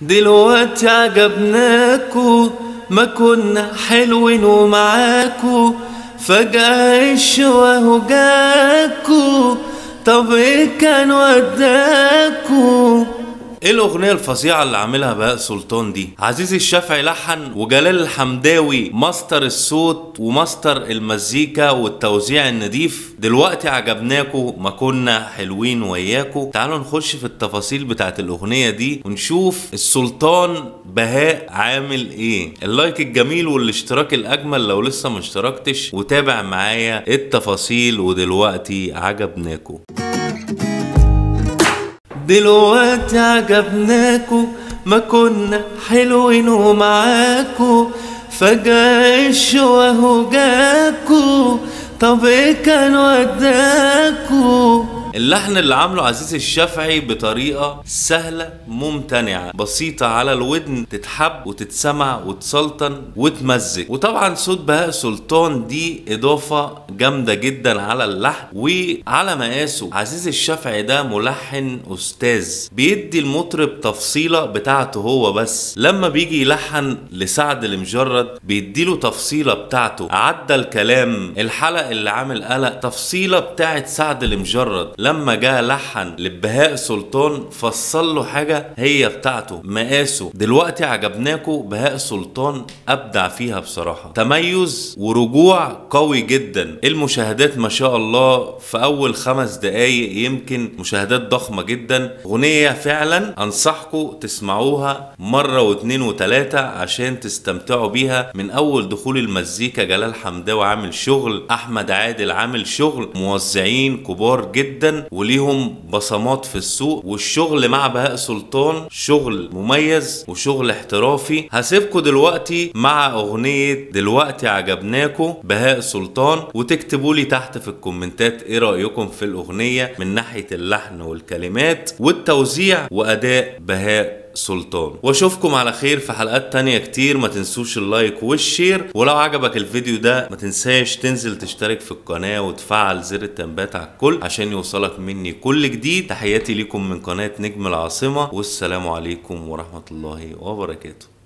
دلوقتي عجبناكو ما كنا حلوين ومعاكو فجأة الشواه جاكو طب ايه كان وداكو ايه الاغنيه الفظيعه اللي عاملها بهاء سلطان دي عزيز الشافعي لحن وجلال الحمداوي ماستر الصوت وماستر المزيكا والتوزيع النضيف دلوقتي عجبناكو ما كنا حلوين وياكو تعالوا نخش في التفاصيل بتاعت الاغنيه دي ونشوف السلطان بهاء عامل ايه اللايك الجميل والاشتراك الاجمل لو لسه ما اشتركتش وتابع معايا التفاصيل ودلوقتي عجبناكو دلوقتي عجبناكو ما كنا حلوين ومعاكو فجأة الشواه جاكو طب ايه كان وداكو اللحن اللي عامله عزيز الشافعي بطريقة سهلة ممتنعة بسيطة على الودن تتحب وتتسمع وتسلطن وتمزج وطبعا صوت بهاء سلطان دي إضافة جامدة جدا على اللحن وعلى مقاسه عزيز الشافعي ده ملحن أستاذ بيدي المطرب تفصيلة بتاعته هو بس لما بيجي يلحن لسعد المجرد بيديله تفصيلة بتاعته عدى الكلام الحلق اللي عامل قلق تفصيلة بتاعت سعد المجرد لما جه لحن لبهاء سلطان فصل له حاجه هي بتاعته مقاسه دلوقتي عجبناكو بهاء سلطان ابدع فيها بصراحه تميز ورجوع قوي جدا المشاهدات ما شاء الله في اول خمس دقايق يمكن مشاهدات ضخمه جدا اغنيه فعلا انصحكم تسمعوها مره واتنين وتلاته عشان تستمتعوا بيها من اول دخول المزيكا جلال حمداوي عامل شغل احمد عادل عامل شغل موزعين كبار جدا وليهم بصمات في السوق والشغل مع بهاء سلطان شغل مميز وشغل احترافي هسيبكم دلوقتي مع اغنية دلوقتي عجبناكم بهاء سلطان وتكتبوا لي تحت في الكومنتات ايه رأيكم في الاغنية من ناحية اللحن والكلمات والتوزيع واداء بهاء سلطان واشوفكم على خير في حلقات تانية كتير ما تنسوش اللايك والشير ولو عجبك الفيديو ده ما تنساش تنزل تشترك في القناة وتفعل زر التنبيهات على الكل عشان يوصلك مني كل جديد تحياتي ليكم من قناة نجم العاصمة والسلام عليكم ورحمة الله وبركاته